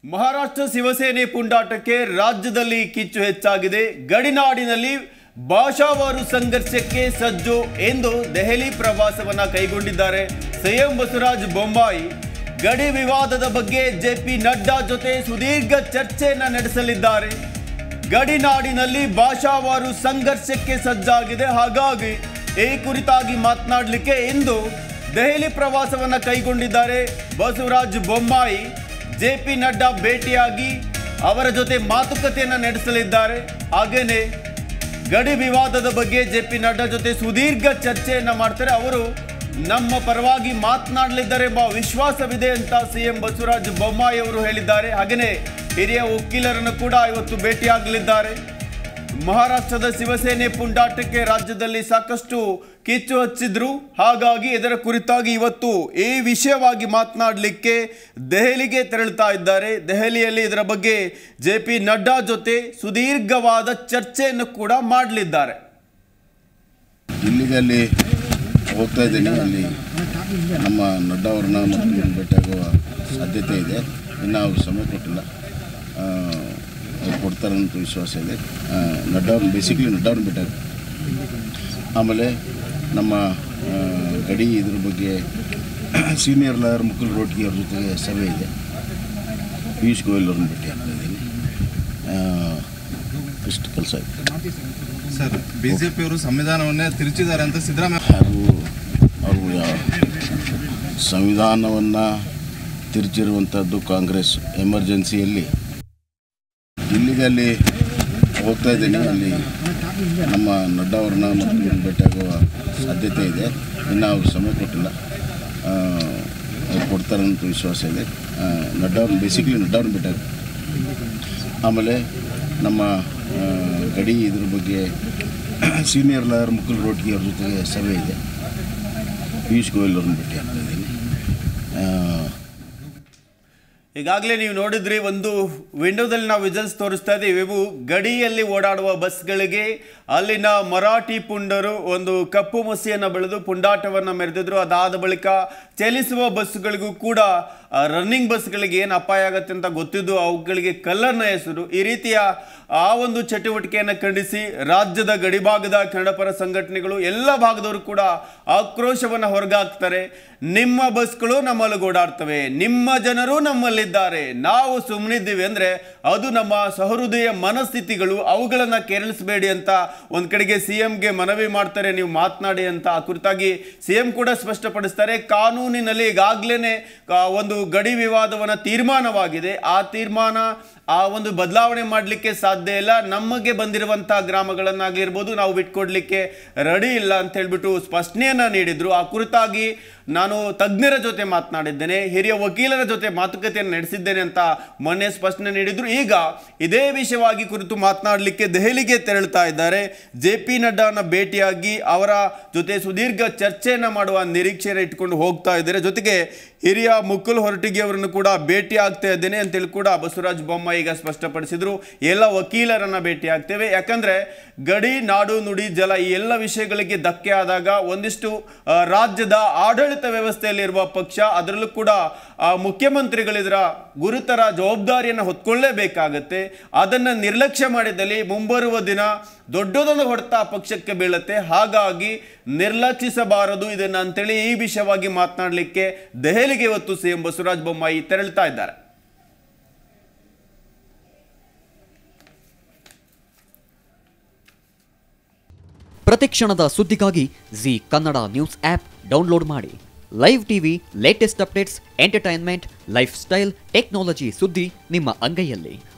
ಮಹಾರಾಷ್ಟ್ರ ಶಿವಸೇನೆ ಪುಂಡಾಟಕ್ಕೆ ರಾಜ್ಯದಲ್ಲಿ ಕಿಚ್ಚು ಹೆಚ್ಚಾಗಿದೆ ಗಡಿನಾಡಿನಲ್ಲಿ ಭಾಷಾವಾರು ಸಂಘರ್ಷಕ್ಕೆ ಸಜ್ಜು ಎಂದು ದೆಹಲಿ ಪ್ರವಾಸವನ್ನ ಕೈಗೊಂಡಿದ್ದಾರೆ ಸಿಎಂ ಬಸವರಾಜ ಬೊಮ್ಮಾಯಿ ಗಡಿ ವಿವಾದದ ಬಗ್ಗೆ ಜೆಪಿ ನಡ್ಡಾ ಜೊತೆ ಸುದೀರ್ಘ ಚರ್ಚೆಯನ್ನ ನಡೆಸಲಿದ್ದಾರೆ ಗಡಿನಾಡಿನಲ್ಲಿ ಭಾಷಾವಾರು ಸಂಘರ್ಷಕ್ಕೆ ಸಜ್ಜಾಗಿದೆ ಹಾಗಾಗಿ ಈ ಕುರಿತಾಗಿ ಮಾತನಾಡಲಿಕ್ಕೆ ಇಂದು ದೆಹಲಿ ಪ್ರವಾಸವನ್ನ ಕೈಗೊಂಡಿದ್ದಾರೆ ಬಸವರಾಜ ಬೊಮ್ಮಾಯಿ ಜೆ ಪಿ ನಡ್ಡಾ ಭೇಟಿಯಾಗಿ ಅವರ ಜೊತೆ ಮಾತುಕತೆಯನ್ನ ನಡೆಸಲಿದ್ದಾರೆ ಹಾಗೇನೆ ಗಡಿ ವಿವಾದದ ಬಗ್ಗೆ ಜೆ ಪಿ ನಡ್ಡಾ ಜೊತೆ ಸುದೀರ್ಘ ಚರ್ಚೆಯನ್ನ ಮಾಡ್ತಾರೆ ಅವರು ನಮ್ಮ ಪರವಾಗಿ ಮಾತನಾಡಲಿದ್ದಾರೆ ಎಂಬ ವಿಶ್ವಾಸವಿದೆ ಅಂತ ಸಿಎಂ ಬಸವರಾಜ ಬೊಮ್ಮಾಯಿ ಅವರು ಹೇಳಿದ್ದಾರೆ ಹಾಗೆಯೇ ಹಿರಿಯ ವಕೀಲರನ್ನು ಕೂಡ ಇವತ್ತು ಭೇಟಿಯಾಗಲಿದ್ದಾರೆ ಮಹಾರಾಷ್ಟ್ರದ ಶಿವಸೇನೆ ಪುಂಡಾಟಕ್ಕೆ ರಾಜ್ಯದಲ್ಲಿ ಸಾಕಷ್ಟು ಕಿಚ್ಚು ಹಚ್ಚಿದ್ರು ಹಾಗಾಗಿ ಇದರ ಕುರಿತಾಗಿ ಇವತ್ತು ಈ ವಿಷಯವಾಗಿ ಮಾತನಾಡಲಿಕ್ಕೆ ದೆಹಲಿಗೆ ತೆರಳುತ್ತಾ ಇದ್ದಾರೆ ದೆಹಲಿಯಲ್ಲಿ ಇದರ ಬಗ್ಗೆ ಜೆ ಪಿ ನಡ್ಡಾ ಜೊತೆ ಸುದೀರ್ಘವಾದ ಚರ್ಚೆಯನ್ನು ಕೂಡ ಮಾಡಲಿದ್ದಾರೆ ಇಲ್ಲಿಗೆ ಅಲ್ಲಿ ಹೋಗ್ತಾ ಇದ್ದೀನಿ ಅಲ್ಲಿ ನಮ್ಮ ನಡ್ಡಾ ಅವ್ರನ್ನ ಮತ್ತು ಇವ್ರನ್ನ ಭೇಟಿಯಾಗುವ ಸಾಧ್ಯತೆ ಇದೆ ಇನ್ನು ಅವ್ರು ಸಮಯ ಕೊಟ್ಟಿಲ್ಲ ಆ, ಅವ್ರು ಕೊಡ್ತಾರೆ ಅಂತ ವಿಶ್ವಾಸ ಇದೆ ಆ, ನಡ್ಡಾ ಅವ್ರನ್ನ ಬೇಸಿಕ್ಲಿ ನಡ್ಡಾ ಅವ್ರನ್ನ ಭೇಟಿಯಾಗ ಆಮೇಲೆ ನಮ್ಮ ಆ, ಗಡಿ ಇದ್ರ ಬಗ್ಗೆ ಸೀನಿಯರ್ ಲಾಯರ್ ಮುಕುಲ್ ರೋಡ್ಗಿ ಅವ್ರ ಜೊತೆಗೆ ಸಭೆ ಇದೆ ಪೀಯೂಷ್ ಗೋಯಲ್ ಅವ್ರನ್ನ ಭೇಟಿ ಆಗ್ತಾ ಇದ್ದೀನಿ ಆ, ಇಷ್ಟು ಕೆಲಸ ಇದೆ ಸರ್ ಬಿಜೆಪಿಯವರು ಸಂವಿಧಾನವನ್ನೇ ತಿರುಚಿದ್ದಾರೆ ಅಂತ ಸಿದ್ದರಾಮಯ್ಯ ಅದು ಅವರು ಸಂವಿಧಾನವನ್ನು ತಿರುಚಿರುವಂಥದ್ದು ಕಾಂಗ್ರೆಸ್ ಎಮರ್ಜೆನ್ಸಿಯಲ್ಲಿ ಇಲ್ಲಿಗೆ ಅಲ್ಲಿ ಹೋಗ್ತಾ ಇದ್ದೀನಿ ಅಲ್ಲಿ ನಮ್ಮ ನಡ್ಡಾ ಅವ್ರನ್ನ ಮತ್ತು ಇವ್ರನ್ನ ಭೇಟಿಯಾಗುವ ಸಾಧ್ಯತೆ ಇದೆ ಇನ್ನು ಅವ್ರು ಸಮಯ ಕೊಟ್ಟಿಲ್ಲ ಆ, ಅವ್ರು ಕೊಡ್ತಾರೆ ಅಂತ ವಿಶ್ವಾಸ ಇದೆ ಆ, ನಡ್ಡಾ ಅವ್ರನ್ನ ಬೇಸಿಕ್ಲಿ ನಡ್ಡಾ ಅವ್ರನ್ನ ಭೇಟಿಯಾಗ ಆಮೇಲೆ ನಮ್ಮ ಆ, ಗಡಿ ಇದ್ರ ಬಗ್ಗೆ ಸೀನಿಯರ್ ಲಾಯರ್ ಮುಕುಲ್ ರೋಡ್ಗಿ ಅವ್ರ ಜೊತೆಗೆ ಸಭೆ ಇದೆ ಪೀಯೂಷ್ ಗೋಯಲ್ ಅವ್ರನ್ನ ಭೇಟಿ ಆಗ್ತಾ ಇದ್ದೀನಿ ಆ, ಈಗಾಗಲೇ ನೀವು ನೋಡಿದ್ರಿ ಒಂದು ವಿಂಡೋದಲ್ಲಿ ನಾವು ವಿಜಲ್ಸ್ ತೋರಿಸ್ತಾ ಇದ್ದೀವಿ ಇವು ಗಡಿಯಲ್ಲಿ ಓಡಾಡುವ ಬಸ್ಗಳಿಗೆ ಅಲ್ಲಿನ ಮರಾಠಿ ಪುಂಡರು ಒಂದು ಕಪ್ಪು ಮಸಿಯನ್ನು ಬೆಳೆದು ಪುಂಡಾಟವನ್ನು ಮೆರೆದಿದ್ರು ಅದಾದ ಬಳಿಕ ಚಲಿಸುವ ಬಸ್ಗಳಿಗೂ ಕೂಡ ರನ್ನಿಂಗ್ ಬಸ್ಗಳಿಗೆ ಏನು ಅಪಾಯ ಆಗುತ್ತೆ ಅಂತ ಗೊತ್ತಿದ್ದು ಅವುಗಳಿಗೆ ಕಲ್ಲರ್ನ ಹೆಸರು ಈ ರೀತಿಯ ಆ ಒಂದು ಚಟುವಟಿಕೆಯನ್ನು ಖಂಡಿಸಿ ರಾಜ್ಯದ ಗಡಿಭಾಗದ ಕನ್ನಡಪರ ಸಂಘಟನೆಗಳು ಎಲ್ಲ ಭಾಗದವರು ಕೂಡ ಆಕ್ರೋಶವನ್ನು ಹೊರಗಾಕ್ತಾರೆ ನಿಮ್ಮ ಬಸ್ಗಳು ನಮ್ಮಲ್ಲಿ ಓಡಾಡ್ತವೆ ನಿಮ್ಮ ಜನರು ನಮ್ಮಲ್ಲಿದ್ದಾರೆ ನಾವು ಸುಮ್ಮನಿದ್ದೀವಿ ಅಂದರೆ ಅದು ನಮ್ಮ ಸಹೃದಯ ಮನಸ್ಥಿತಿಗಳು ಅವುಗಳನ್ನು ಕೆರಳಿಸಬೇಡಿ ಅಂತ ಒಂದು ಕಡೆಗೆ ಸಿ ಎಂಗೆ ಮನವಿ ಮಾಡ್ತಾರೆ ನೀವು ಮಾತನಾಡಿ ಅಂತ ಆ ಕುರಿತಾಗಿ ಸಿ ಎಂ ಕೂಡ ಸ್ಪಷ್ಟಪಡಿಸ್ತಾರೆ ಕಾನೂನಿನಲ್ಲಿ ಈಗಾಗಲೇ ಒಂದು ಗಡಿ ವಿವಾದವನ್ನು ತೀರ್ಮಾನವಾಗಿದೆ ಆ ತೀರ್ಮಾನ ಆ ಒಂದು ಬದಲಾವಣೆ ಮಾಡಲಿಕ್ಕೆ ಸಾಧ್ಯ ಇಲ್ಲ ನಮಗೆ ಬಂದಿರುವಂತಹ ಗ್ರಾಮಗಳನ್ನಾಗಿರ್ಬೋದು ನಾವು ಬಿಟ್ಕೊಡ್ಲಿಕ್ಕೆ ರೆಡಿ ಇಲ್ಲ ಅಂತ ಹೇಳ್ಬಿಟ್ಟು ಸ್ಪಷ್ಟನೆಯನ್ನ ನೀಡಿದ್ರು ಆ ಕುರಿತಾಗಿ ನಾನು ತಜ್ಞರ ಜೊತೆ ಮಾತನಾಡಿದ್ದೇನೆ ಹಿರಿಯ ವಕೀಲರ ಜೊತೆ ಮಾತುಕತೆಯನ್ನು ನಡೆಸಿದ್ದೇನೆ ಅಂತ ಮೊನ್ನೆ ಸ್ಪಷ್ಟನೆ ನೀಡಿದ್ರು ಈಗ ಇದೇ ವಿಷಯವಾಗಿ ಕುರಿತು ಮಾತನಾಡಲಿಕ್ಕೆ ದೆಹಲಿಗೆ ತೆರಳುತ್ತಾ ಇದ್ದಾರೆ ಜೆ ಪಿ ನಡ್ಡಾನ ಭೇಟಿಯಾಗಿ ಅವರ ಜೊತೆ ಸುದೀರ್ಘ ಚರ್ಚೆಯನ್ನು ಮಾಡುವ ನಿರೀಕ್ಷೆಯನ್ನು ಇಟ್ಕೊಂಡು ಹೋಗ್ತಾ ಇದ್ದಾರೆ ಜೊತೆಗೆ ಹಿರಿಯ ಮುಕುಲ್ ಹೊರಟಿಗೆ ಅವರನ್ನು ಕೂಡ ಭೇಟಿ ಆಗ್ತಾ ಇದ್ದೇನೆ ಅಂತೇಳಿ ಕೂಡ ಬಸವರಾಜ ಬೊಮ್ಮಾಯಿ ಈಗ ಸ್ಪಷ್ಟಪಡಿಸಿದ್ರು ಎಲ್ಲ ವಕೀಲರನ್ನ ಭೇಟಿ ಆಗ್ತೇವೆ ಯಾಕಂದ್ರೆ ಗಡಿ ನಾಡು ನುಡಿ ಜಲ ಈ ಎಲ್ಲ ವಿಷಯಗಳಿಗೆ ಧಕ್ಕೆ ಆದಾಗ ಒಂದಿಷ್ಟು ಆ, ರಾಜ್ಯದ ಆಡಳಿತ ವ್ಯವಸ್ಥೆಯಲ್ಲಿರುವ ಪಕ್ಷ ಅದರಲ್ಲೂ ಕೂಡ ಆ, ಮುಖ್ಯಮಂತ್ರಿಗಳಿದರ ಗುರುತರ ಜವಾಬ್ದಾರಿಯನ್ನು ಹೊತ್ಕೊಳ್ಳೇಬೇಕಾಗತ್ತೆ ಅದನ್ನ ನಿರ್ಲಕ್ಷ್ಯ ಮಾಡಿದಲ್ಲಿ ಮುಂಬರುವ ದಿನ ದೊಡ್ಡದೊಂದು ಹೊಡೆತ ಆ ಪಕ್ಷಕ್ಕೆ ಬೀಳುತ್ತೆ ಹಾಗಾಗಿ ನಿರ್ಲಕ್ಷಿಸಬಾರದು ಇದನ್ನ ಅಂತೇಳಿ ಈ ವಿಷಯವಾಗಿ ಮಾತನಾಡಲಿಕ್ಕೆ ದೆಹಲಿಗೆ ಇವತ್ತು ಸಿಎಂ ಬಸವರಾಜ ಬೊಮ್ಮಾಯಿ ತೆರಳುತ್ತಾ ಇದ್ದಾರೆ ಪ್ರತಿಕ್ಷಣದ ಸುದ್ದಿಗಾಗಿ Zee Kannada news app download ಮಾಡಿ live TV latest updates entertainment life style technology ಸುದ್ದಿ ನಿಮ್ಮ ಅಂಗೈಯಲ್ಲಿ